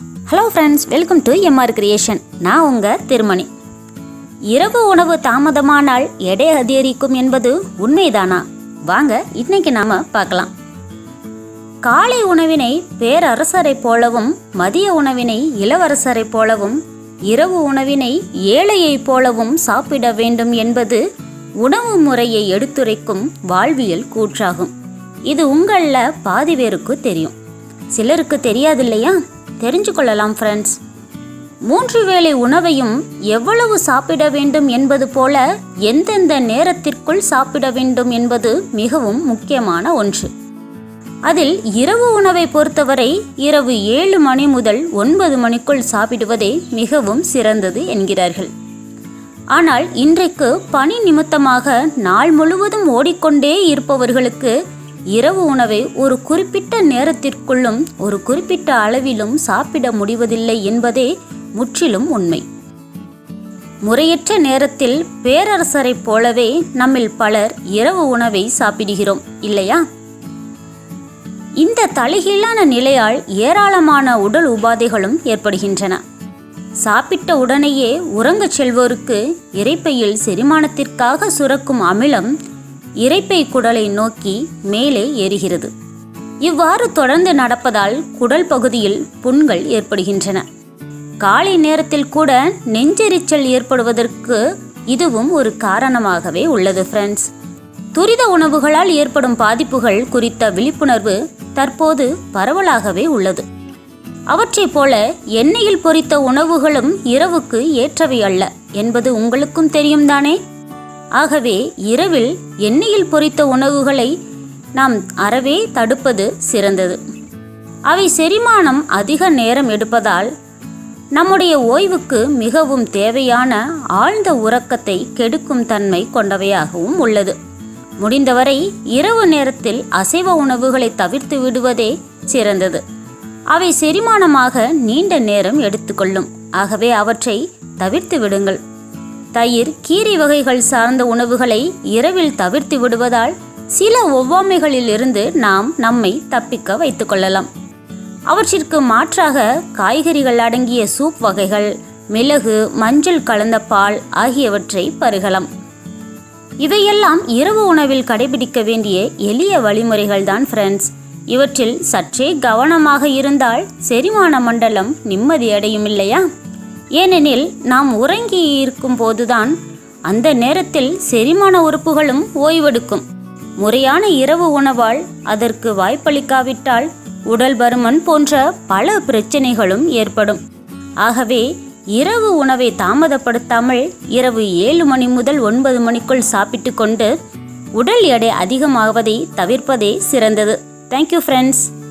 hello friends welcome to MR creation நான் உங்கள் திருமணி இரவு உணவு தாமதமானால் எடை அதிகரிக்கும் என்பது உண்மைதானா வாங்க இன்னைக்கு நாம பார்க்கலாம் காலை உணவினை பேரரசரைப் போலவும் மதிய உணவினை இளவரசரைப் போலவும் இரவு உணவினை ஏழையைப் போலவும் சாப்பிட வேண்டும் என்பது உணவு முறையை எடுத்துரைக்கும் வாழ்வியல் கூற்றாகும் இது உங்களில் பாதி பேருக்கு தெரியும் சிலருக்கு தெரியாது இல்லையா தெரிஞ்சு கொள்ளலாம் ஃப்ரெண்ட்ஸ் மூன்று வேளை உணவையும் எவ்வளவு சாப்பிட வேண்டும் என்பது போல எந்தெந்த நேரத்திற்குள் சாப்பிட வேண்டும் என்பது மிகவும் முக்கியமான ஒன்று அதில் இரவு உணவை பொறுத்தவரை இரவு ஏழு மணி முதல் ஒன்பது மணிக்குள் சாப்பிடுவதே மிகவும் சிறந்தது என்கிறார்கள் ஆனால் இன்றைக்கு பணி நிமித்தமாக நாள் முழுவதும் ஓடிக்கொண்டே இருப்பவர்களுக்கு இரவு உணவை ஒரு குறிப்பிட்ட நேரத்திற்குள்ளும் ஒரு குறிப்பிட்ட அளவிலும் சாப்பிட முடிவதில்லை என்பதே முற்றிலும் உண்மை முறையற்ற நேரத்தில் பேரரசரைப் போலவே நம்மில் பலர் இரவு உணவை சாப்பிடுகிறோம் இல்லையா இந்த தலைகீழான நிலையால் ஏராளமான உடல் உபாதைகளும் ஏற்படுகின்றன சாப்பிட்ட உடனேயே உறங்கச் செல்வோருக்கு இரைப்பையில் செரிமானத்திற்காக சுரக்கும் அமிலம் இரைப்பை குடலை நோக்கி மேலே ஏறுகிறது இவ்வாறு தொடர்ந்து நடப்பதால் குடல் பகுதியில் புண்கள் ஏற்படுகின்றன காலை நேரத்தில் கூட நெஞ்செரிச்சல் ஏற்படுவதற்கு இதுவும் ஒரு காரணமாகவே உள்ளது ஃப்ரெண்ட்ஸ் துரித உணவுகளால் ஏற்படும் பாதிப்புகள் குறித்த விழிப்புணர்வு தற்போது பரவலாகவே உள்ளது அவற்றைப் போல எண்ணெயில் பொரித்த உணவுகளும் இரவுக்கு ஏற்றவை அல்ல என்பது உங்களுக்கும் தெரியும் தானே ஆகவே இரவில் எண்ணெயில் பொரித்த உணவுகளை நாம் அறவே தடுப்பது சிறந்தது அவை செரிமானம் அதிக நேரம் எடுப்பதால் நம்முடைய ஓய்வுக்கு மிகவும் தேவையான ஆழ்ந்த உறக்கத்தை கெடுக்கும் தன்மை கொண்டவையாகவும் உள்ளது முடிந்தவரை இரவு நேரத்தில் அசைவ உணவுகளை தவிர்த்து விடுவதே சிறந்தது அவை செரிமானமாக நீண்ட நேரம் எடுத்துக்கொள்ளும் ஆகவே அவற்றை தவிர்த்து விடுங்கள் தயிர் கீரை வகைகள் சார்ந்த உணவுகளை இரவில் தவிர்த்து விடுவதால் சில ஒவ்வாமைகளிலிருந்து நாம் நம்மை தப்பிக்க வைத்துக்கொள்ளலாம் அவற்றிற்கு மாற்றாக காய்கறிகள் அடங்கிய சூப் வகைகள் மிளகு மஞ்சள் கலந்த பால் ஆகியவற்றை பருகலாம் இவையெல்லாம் இரவு உணவில் கடைபிடிக்க வேண்டிய எளிய வழிமுறைகள் தான் ஃப்ரெண்ட்ஸ் இவற்றில் சற்றே கவனமாக இருந்தால் செரிமான மண்டலம் நிம்மதியடையும் இல்லையா ஏனெனில் நாம் உறங்கி இருக்கும் போதுதான் அந்த நேரத்தில் செரிமான உறுப்புகளும் ஓய்வெடுக்கும் முறையான இரவு உணவால் அதற்கு வாய்ப்பளிக்காவிட்டால் உடல் பருமன் போன்ற பல பிரச்சனைகளும் ஏற்படும் ஆகவே இரவு உணவை தாமதப்படுத்தாமல் இரவு ஏழு மணி முதல் ஒன்பது மணிக்குள் சாப்பிட்டு கொண்டு உடல் எடை அதிகமாவதை தவிர்ப்பதே சிறந்தது தேங்க்யூ ஃப்ரெண்ட்ஸ்